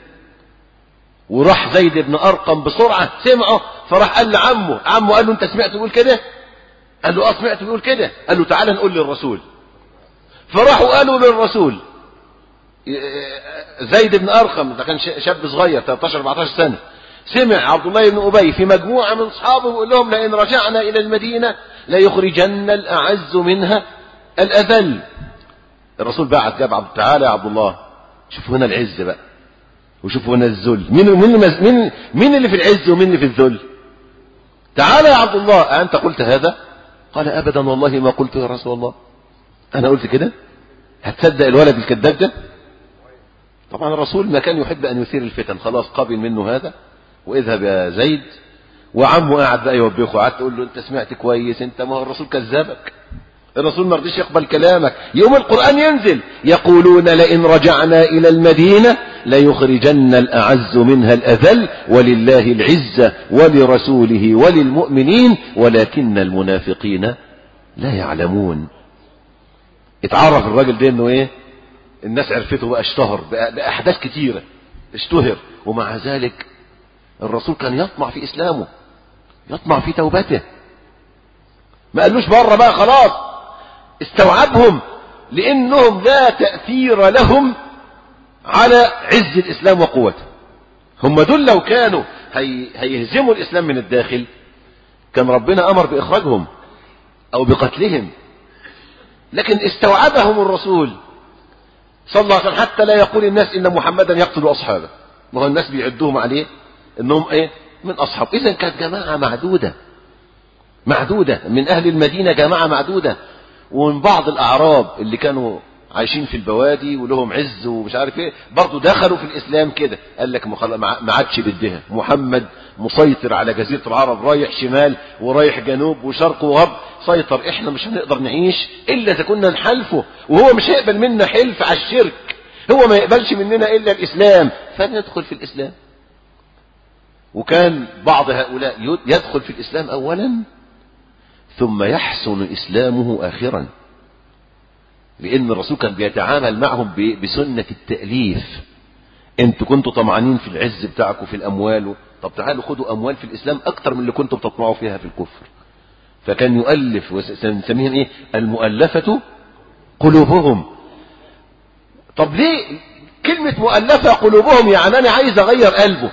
وراح زيد بن أرقم بسرعة سمعه فراح قال لعمه عمه قال له أنت سمعت تقول كده قال له اه سمعت بيقول كده قال له تعالى نقول للرسول فراحوا قالوا للرسول زيد بن أرقم ده كان شاب صغير 13 14 سنة سمع عبد الله بن أبي في مجموعة من أصحابه يقول لهم لئن رجعنا إلى المدينة ليخرجن الأعز منها الأذل الرسول بعت جاب عبد تعالى يا عبد الله شوفوا هنا العز بقى وشوفوا هنا الذل مين مين مين مين اللي في العز ومين اللي في الذل تعالى يا عبد الله أنت قلت هذا قال أبدا والله ما قلت يا رسول الله أنا قلت كده هتصدق الولد الكذاب ده طبعا الرسول ما كان يحب أن يثير الفتن خلاص قابل منه هذا واذهب يا زيد وعمه قاعد بقى يوبخه قعدت تقول له انت سمعت كويس انت ما هو الرسول كذابك الرسول ما رضيش يقبل كلامك يوم القرآن ينزل يقولون لئن رجعنا إلى المدينة ليخرجن الأعز منها الأذل ولله العزة ولرسوله وللمؤمنين ولكن المنافقين لا يعلمون اتعرف الراجل ده انه ايه الناس عرفته بقى اشتهر بقى بأحداث كتيرة اشتهر ومع ذلك الرسول كان يطمع في إسلامه يطمع في توبته ما قالوش بره بقى خلاص استوعبهم لانهم لا تأثير لهم على عز الاسلام وقوته هم دول لو كانوا هي هيهزموا الاسلام من الداخل كان ربنا امر باخراجهم او بقتلهم لكن استوعبهم الرسول صلى الله عليه وسلم حتى لا يقول الناس ان محمدا يقتل اصحابه ما هو الناس بيعدوهم عليه انهم ايه من اصحاب اذا كانت جماعه معدوده معدودة من أهل المدينة جماعة معدودة ومن بعض الأعراب اللي كانوا عايشين في البوادي ولهم عز ومش عارف ايه برضه دخلوا في الإسلام كده قال لك ما عادش بدها محمد مسيطر على جزيرة العرب رايح شمال ورايح جنوب وشرق وغرب سيطر احنا مش هنقدر نعيش إلا إذا كنا نحلفه وهو مش هيقبل منا حلف على الشرك هو ما يقبلش مننا إلا الإسلام فندخل في الإسلام وكان بعض هؤلاء يدخل في الإسلام أولا ثم يحسن إسلامه آخرا لأن الرسول كان بيتعامل معهم بسنة التأليف انتوا كنتوا طمعانين في العز بتاعكم في الأموال طب تعالوا خدوا أموال في الإسلام أكتر من اللي كنتوا بتطمعوا فيها في الكفر فكان يؤلف وسنسميهم إيه المؤلفة قلوبهم طب ليه كلمة مؤلفة قلوبهم يعني أنا عايز أغير قلبه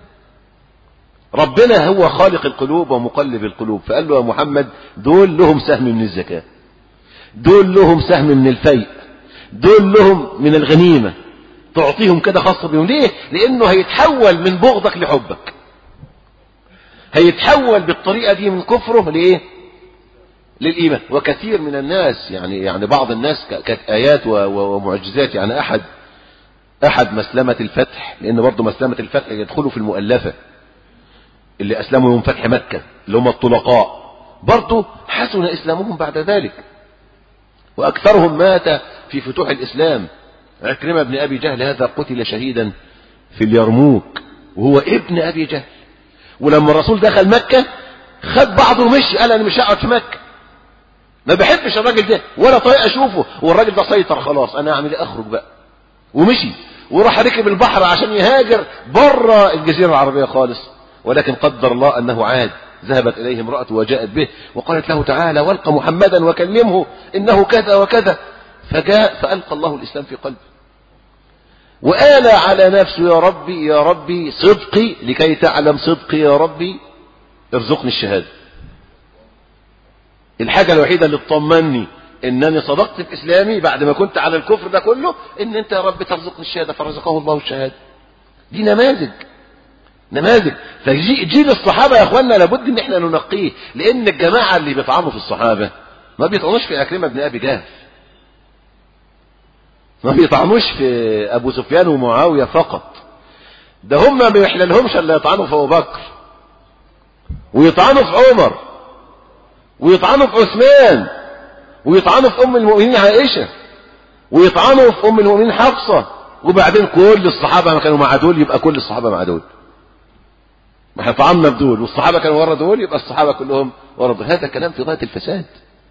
ربنا هو خالق القلوب ومقلب القلوب فقال له يا محمد دول لهم سهم من الزكاة دول لهم سهم من الفيء دول لهم من الغنيمة تعطيهم كده خاصة بهم ليه لانه هيتحول من بغضك لحبك هيتحول بالطريقة دي من كفره لايه للإيمان وكثير من الناس يعني يعني بعض الناس كانت آيات ومعجزات يعني أحد أحد مسلمة الفتح لأن برضه مسلمة الفتح يدخلوا في المؤلفة اللي أسلموا يوم فتح مكة اللي هم الطلقاء برضه حسن إسلامهم بعد ذلك وأكثرهم مات في فتوح الإسلام عكرمة بن أبي جهل هذا قتل شهيدا في اليرموك وهو ابن أبي جهل ولما الرسول دخل مكة خد بعضه ومشي قال أنا مش هقعد في مكة ما بحبش الراجل ده ولا طايق أشوفه والراجل ده سيطر خلاص أنا أعمل إيه أخرج بقى ومشي وراح ركب البحر عشان يهاجر بره الجزيرة العربية خالص ولكن قدر الله أنه عاد ذهبت إليه امرأته وجاءت به وقالت له تعالى والق محمدا وكلمه إنه كذا وكذا فجاء فألقى الله الإسلام في قلبه وآل على نفسه يا ربي يا ربي صدقي لكي تعلم صدقي يا ربي ارزقني الشهادة الحاجة الوحيدة اللي تطمني انني صدقت في اسلامي بعد ما كنت على الكفر ده كله ان انت يا رب ترزقني الشهادة فرزقه الله الشهادة دي نماذج نماذج فجيل الصحابة يا اخوانا لابد ان احنا ننقيه لان الجماعة اللي بيطعنوا في الصحابة ما بيطعنوش في اكرمة بن ابي جهل ما بيطعنوش في ابو سفيان ومعاوية فقط ده هم ما بيحللهمش الا يطعنوا في ابو بكر ويطعنوا في عمر ويطعنوا في عثمان ويطعنوا في ام المؤمنين عائشة ويطعنوا في ام المؤمنين حفصة وبعدين كل الصحابة ما كانوا مع دول يبقى كل الصحابة مع دول ما احنا طعنا بدول والصحابة كانوا ورا دول يبقى الصحابة كلهم ورا دول هذا كلام في غاية الفساد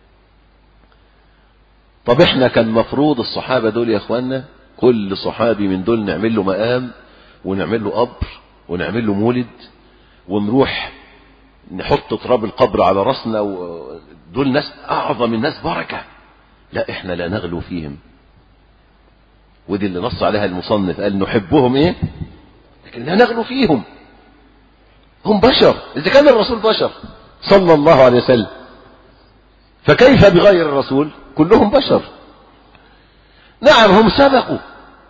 طب احنا كان مفروض الصحابة دول يا اخوانا كل صحابي من دول نعمل له مقام ونعمل له قبر ونعمل له مولد ونروح نحط تراب القبر على راسنا دول ناس اعظم الناس بركة لا احنا لا نغلو فيهم ودي اللي نص عليها المصنف قال نحبهم ايه لكن لا نغلو فيهم هم بشر إذا كان الرسول بشر صلى الله عليه وسلم فكيف بغير الرسول كلهم بشر نعم هم سبقوا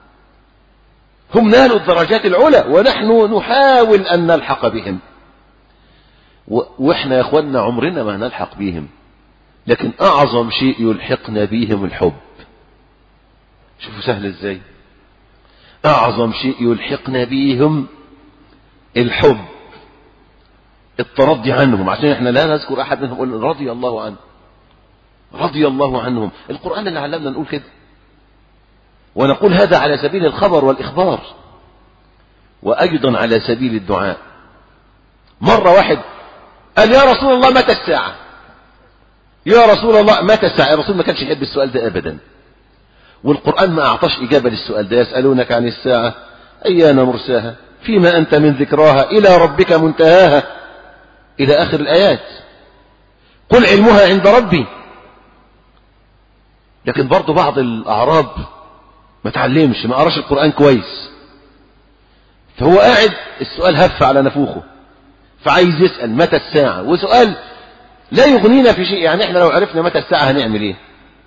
هم نالوا الدرجات العلى ونحن نحاول أن نلحق بهم وإحنا يا أخوانا عمرنا ما نلحق بهم لكن أعظم شيء يلحقنا بهم الحب شوفوا سهل إزاي أعظم شيء يلحقنا بهم الحب الترضي عنهم عشان احنا لا نذكر احد منهم قل رضي الله عنه رضي الله عنهم القرآن اللي علمنا نقول كده ونقول هذا على سبيل الخبر والإخبار وأيضا على سبيل الدعاء مرة واحد قال يا رسول الله متى الساعة يا رسول الله متى الساعة الرسول ما كانش يحب السؤال ده أبدا والقرآن ما أعطاش إجابة للسؤال ده يسألونك عن الساعة أيان مرساها فيما أنت من ذكراها إلى ربك منتهاها إلى آخر الآيات قل علمها عند ربي لكن برضه بعض الأعراب ما تعلمش ما قراش القرآن كويس فهو قاعد السؤال هف على نفوخه فعايز يسأل متى الساعة وسؤال لا يغنينا في شيء يعني احنا لو عرفنا متى الساعة هنعمل ايه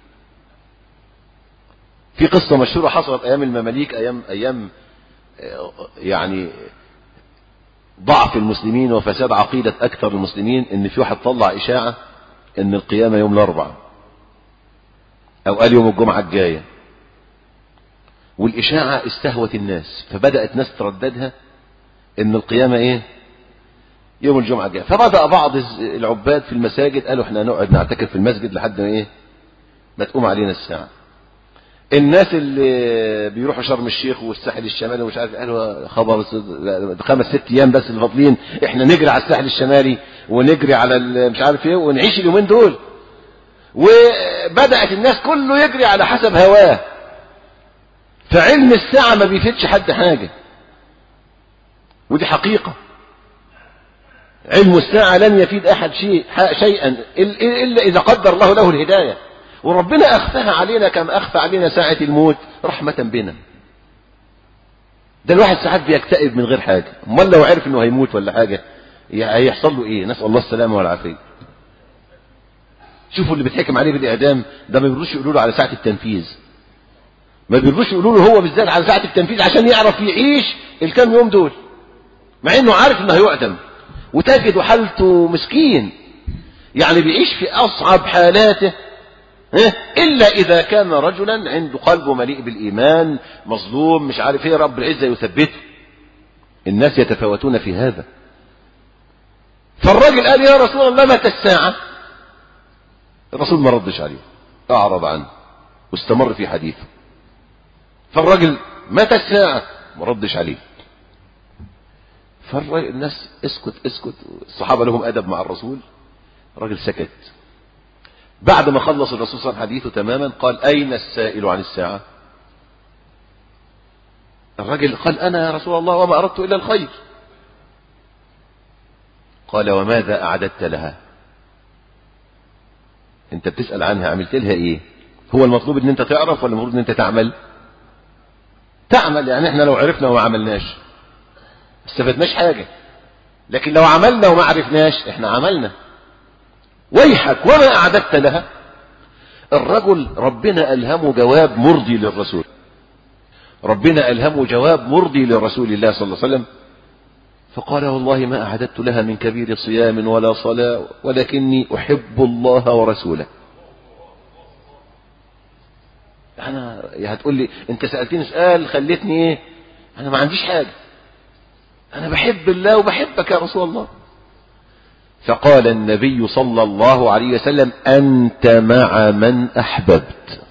في قصة مشهورة حصلت ايام المماليك ايام ايام يعني ضعف المسلمين وفساد عقيدة اكثر المسلمين ان في واحد طلع اشاعة ان القيامة يوم الاربعاء او قال يوم الجمعة الجاية والاشاعة استهوت الناس فبدأت ناس ترددها ان القيامة ايه يوم الجمعة الجاية فبدأ بعض العباد في المساجد قالوا احنا نقعد نعتكف في المسجد لحد ما ايه ما تقوم علينا الساعة الناس اللي بيروحوا شرم الشيخ والساحل الشمالي ومش عارف قالوا خبر خمس ست ايام بس اللي فاضلين احنا نجري على الساحل الشمالي ونجري على مش عارف ايه ونعيش اليومين دول وبدأت الناس كله يجري على حسب هواه فعلم الساعة ما بيفيدش حد حاجة ودي حقيقة علم الساعة لن يفيد أحد شيء شيئا إلا إذا قدر الله له الهداية وربنا أخفاها علينا كما أخفى علينا ساعة الموت رحمة بنا ده الواحد ساعات بيكتئب من غير حاجة امال لو عرف انه هيموت ولا حاجة هيحصل له ايه نسأل الله السلامة والعافية شوفوا اللي بيتحكم عليه بالاعدام ده ما بيرضوش يقولوا له على ساعة التنفيذ ما بيرضوش يقولوا له هو بالذات على ساعة التنفيذ عشان يعرف يعيش الكام يوم دول مع انه عارف انه هيعدم وتجد حالته مسكين يعني بيعيش في أصعب حالاته إلا إذا كان رجلا عنده قلبه مليء بالإيمان مظلوم مش عارف ايه رب العزة يثبته الناس يتفاوتون في هذا فالراجل قال يا رسول الله متى الساعة الرسول ما ردش عليه أعرض عنه واستمر في حديثه فالراجل متى الساعة ما ردش عليه فالناس اسكت اسكت الصحابة لهم أدب مع الرسول الراجل سكت بعد ما خلص الرسول صلى الله عليه وسلم حديثه تماما قال أين السائل عن الساعة الرجل قال أنا يا رسول الله وما أردت إلا الخير قال وماذا أعددت لها انت بتسأل عنها عملت لها ايه هو المطلوب ان انت تعرف ولا المفروض ان انت تعمل تعمل يعني احنا لو عرفنا وما عملناش استفدناش حاجة لكن لو عملنا وما عرفناش احنا عملنا ويحك وما أعددت لها الرجل ربنا ألهمه جواب مرضي للرسول ربنا ألهمه جواب مرضي لرسول الله صلى الله عليه وسلم فقال والله ما أعددت لها من كبير صيام ولا صلاة ولكني أحب الله ورسوله أنا هتقول لي أنت سألتني سؤال خلتني إيه أنا ما عنديش حاجة أنا بحب الله وبحبك يا رسول الله فقال النبي صلى الله عليه وسلم أنت مع من أحببت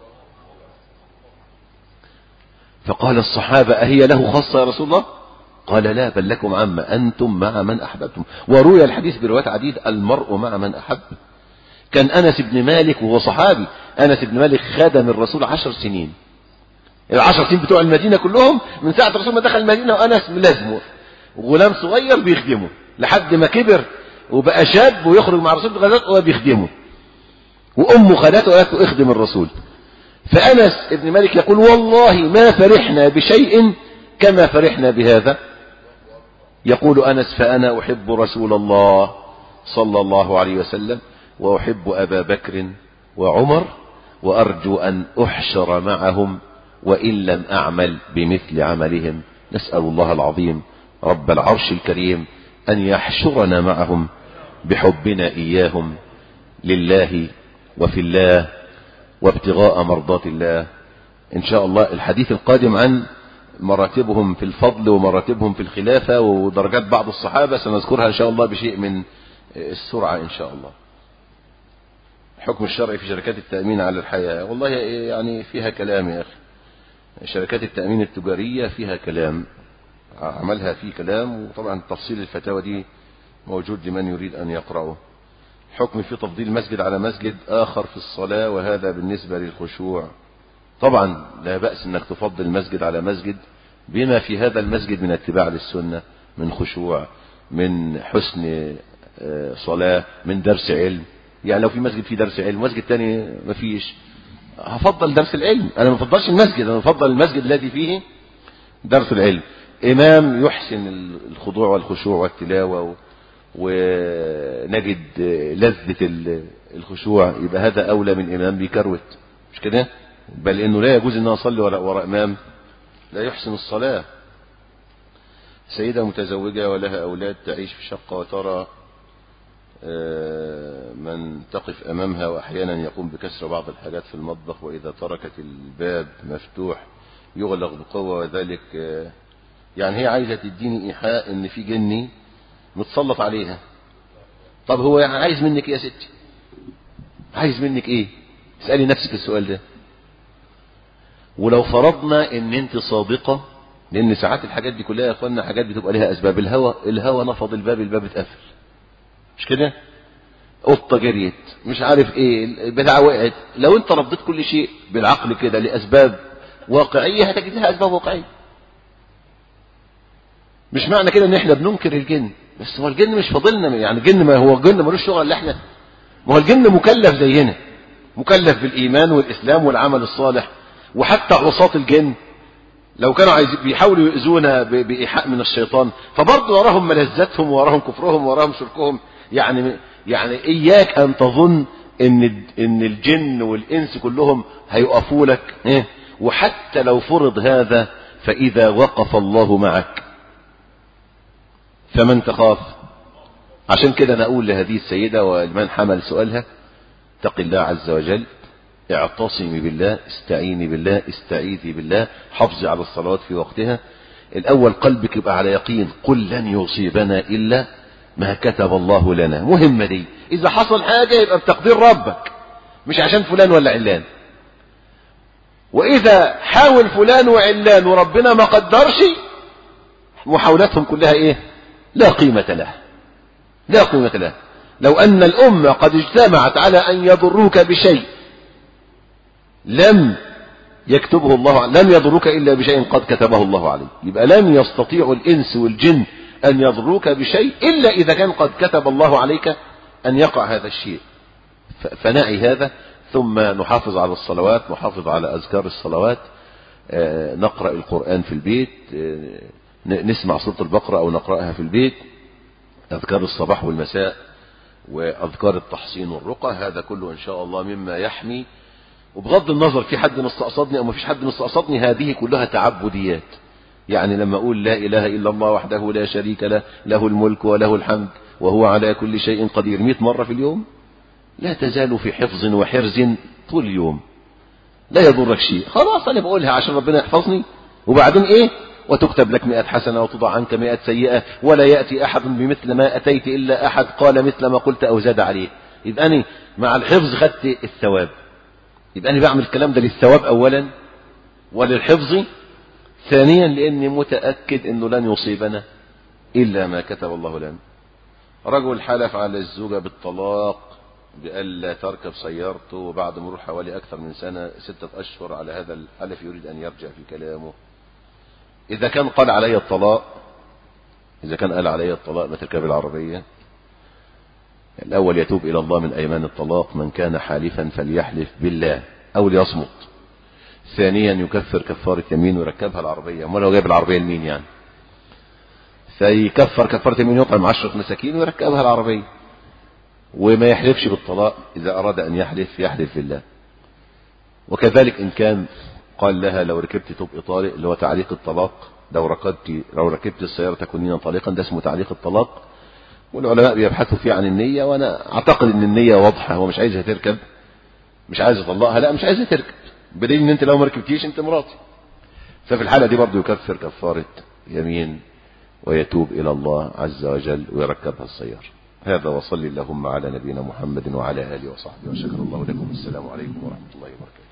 فقال الصحابة أهي له خاصة يا رسول الله قال لا بل لكم عامة أنتم مع من أحببتم وروي الحديث بروايات عديد المرء مع من أحب كان أنس بن مالك وهو صحابي أنس بن مالك خدم الرسول عشر سنين العشر سنين بتوع المدينة كلهم من ساعة الرسول ما دخل المدينة وأنس ملازمه غلام صغير بيخدمه لحد ما كبر وبقى شاب ويخرج مع الرسول بغزات وهو بيخدمه وأمه خدته وقالت له اخدم الرسول فأنس ابن مالك يقول والله ما فرحنا بشيء كما فرحنا بهذا يقول أنس فأنا أحب رسول الله صلى الله عليه وسلم وأحب أبا بكر وعمر وأرجو أن أحشر معهم وإن لم أعمل بمثل عملهم نسأل الله العظيم رب العرش الكريم أن يحشرنا معهم بحبنا إياهم لله وفي الله وابتغاء مرضات الله إن شاء الله الحديث القادم عن مراتبهم في الفضل ومراتبهم في الخلافة ودرجات بعض الصحابة سنذكرها إن شاء الله بشيء من السرعة إن شاء الله الحكم الشرعي في شركات التأمين على الحياة والله يعني فيها كلام يا أخي شركات التأمين التجارية فيها كلام عملها فيه كلام وطبعا تفصيل الفتاوى دي موجود لمن يريد أن يقرأه حكم في تفضيل مسجد على مسجد آخر في الصلاة وهذا بالنسبة للخشوع طبعا لا بأس أنك تفضل مسجد على مسجد بما في هذا المسجد من اتباع للسنة من خشوع من حسن صلاة من درس علم يعني لو في مسجد فيه درس علم مسجد تاني ما فيش هفضل درس العلم انا ما بفضلش المسجد انا بفضل المسجد الذي فيه درس العلم امام يحسن الخضوع والخشوع والتلاوة ونجد لذة الخشوع يبقى هذا اولى من امام بيكروت مش كده بل انه لا يجوز ان اصلي وراء, وراء امام لا يحسن الصلاة سيدة متزوجة ولها اولاد تعيش في شقة وترى من تقف أمامها وأحيانا يقوم بكسر بعض الحاجات في المطبخ وإذا تركت الباب مفتوح يغلق بقوة وذلك يعني هي عايزة تديني إيحاء إن في جني متسلط عليها طب هو يعني عايز منك إيه يا ستي عايز منك إيه اسألي نفسك السؤال ده ولو فرضنا إن أنت صادقة لأن ساعات الحاجات دي كلها يا إخواننا حاجات بتبقى لها أسباب الهوى الهوى نفض الباب الباب اتقفل مش كده قطه جريت مش عارف ايه البتاعه وقعت لو انت رديت كل شيء بالعقل كده لاسباب واقعيه هتجد لها اسباب واقعيه مش معنى كده ان احنا بننكر الجن بس هو الجن مش فاضلنا يعني الجن ما هو الجن ملوش شغل الا احنا ما هو الجن مكلف زينا مكلف بالايمان والاسلام والعمل الصالح وحتى عصاة الجن لو كانوا عايزين بيحاولوا يؤذونا بإيحاء من الشيطان فبرضه وراهم ملذتهم وراهم كفرهم وراهم شركهم يعني يعني اياك ان تظن ان ان الجن والانس كلهم هيقفوا لك إيه؟ وحتى لو فرض هذا فاذا وقف الله معك فمن تخاف عشان كده انا اقول لهذه السيده ولمن حمل سؤالها اتق الله عز وجل اعتصمي بالله استعيني بالله استعيذي بالله حافظي على الصلوات في وقتها الاول قلبك يبقى على يقين قل لن يصيبنا الا ما كتب الله لنا مهمة دي إذا حصل حاجة يبقى بتقدير ربك مش عشان فلان ولا علان وإذا حاول فلان وعلان وربنا ما قدرش محاولاتهم كلها إيه لا قيمة لها لا قيمة لها لو أن الأمة قد اجتمعت على أن يضروك بشيء لم يكتبه الله لم يضروك إلا بشيء قد كتبه الله عليه يبقى لم يستطيع الإنس والجن أن يضروك بشيء إلا إذا كان قد كتب الله عليك أن يقع هذا الشيء فنعي هذا ثم نحافظ على الصلوات نحافظ على أذكار الصلوات نقرأ القرآن في البيت نسمع سورة البقرة أو نقرأها في البيت أذكار الصباح والمساء وأذكار التحصين والرقى هذا كله إن شاء الله مما يحمي وبغض النظر في حد مستقصدني أو ما فيش حد مستقصدني هذه كلها تعبديات يعني لما أقول لا إله إلا الله وحده لا شريك له له الملك وله الحمد وهو على كل شيء قدير مئة مرة في اليوم لا تزال في حفظ وحرز طول اليوم لا يضرك شيء خلاص أنا بقولها عشان ربنا يحفظني وبعدين إيه وتكتب لك مئة حسنة وتضع عنك مئة سيئة ولا يأتي أحد بمثل ما أتيت إلا أحد قال مثل ما قلت أو زاد عليه يبقى أنا مع الحفظ خدت الثواب يبقى أنا بعمل الكلام ده للثواب أولا وللحفظ ثانيا لاني متاكد انه لن يصيبنا الا ما كتب الله لنا رجل حلف على الزوجه بالطلاق بألا تركب سيارته وبعد مرور حوالي أكثر من سنة ستة أشهر على هذا الحلف يريد أن يرجع في كلامه إذا كان قال علي الطلاق إذا كان قال علي الطلاق ما تركب العربية الأول يتوب إلى الله من أيمان الطلاق من كان حالفا فليحلف بالله أو ليصمت ثانيا يكفر كفارة يمين ويركبها العربية أمال لو جايب العربية لمين يعني فيكفر كفارة يمين يطعم عشرة مساكين ويركبها العربية وما يحلفش بالطلاق إذا أراد أن يحلف يحلف بالله وكذلك إن كان قال لها لو ركبت تبقى طارق اللي هو تعليق الطلاق لو ركبت لو ركبت السيارة تكونين طليقا ده اسمه تعليق الطلاق والعلماء بيبحثوا فيه عن النية وأنا أعتقد إن النية واضحة هو مش عايزها تركب مش عايز يطلقها لا مش عايزها تركب بدليل ان انت لو ما ركبتيش انت مراتي ففي الحالة دي برضه يكفر كفارة يمين ويتوب الى الله عز وجل ويركبها السيارة هذا وصل اللهم على نبينا محمد وعلى آله وصحبه وشكر الله لكم السلام عليكم ورحمة الله وبركاته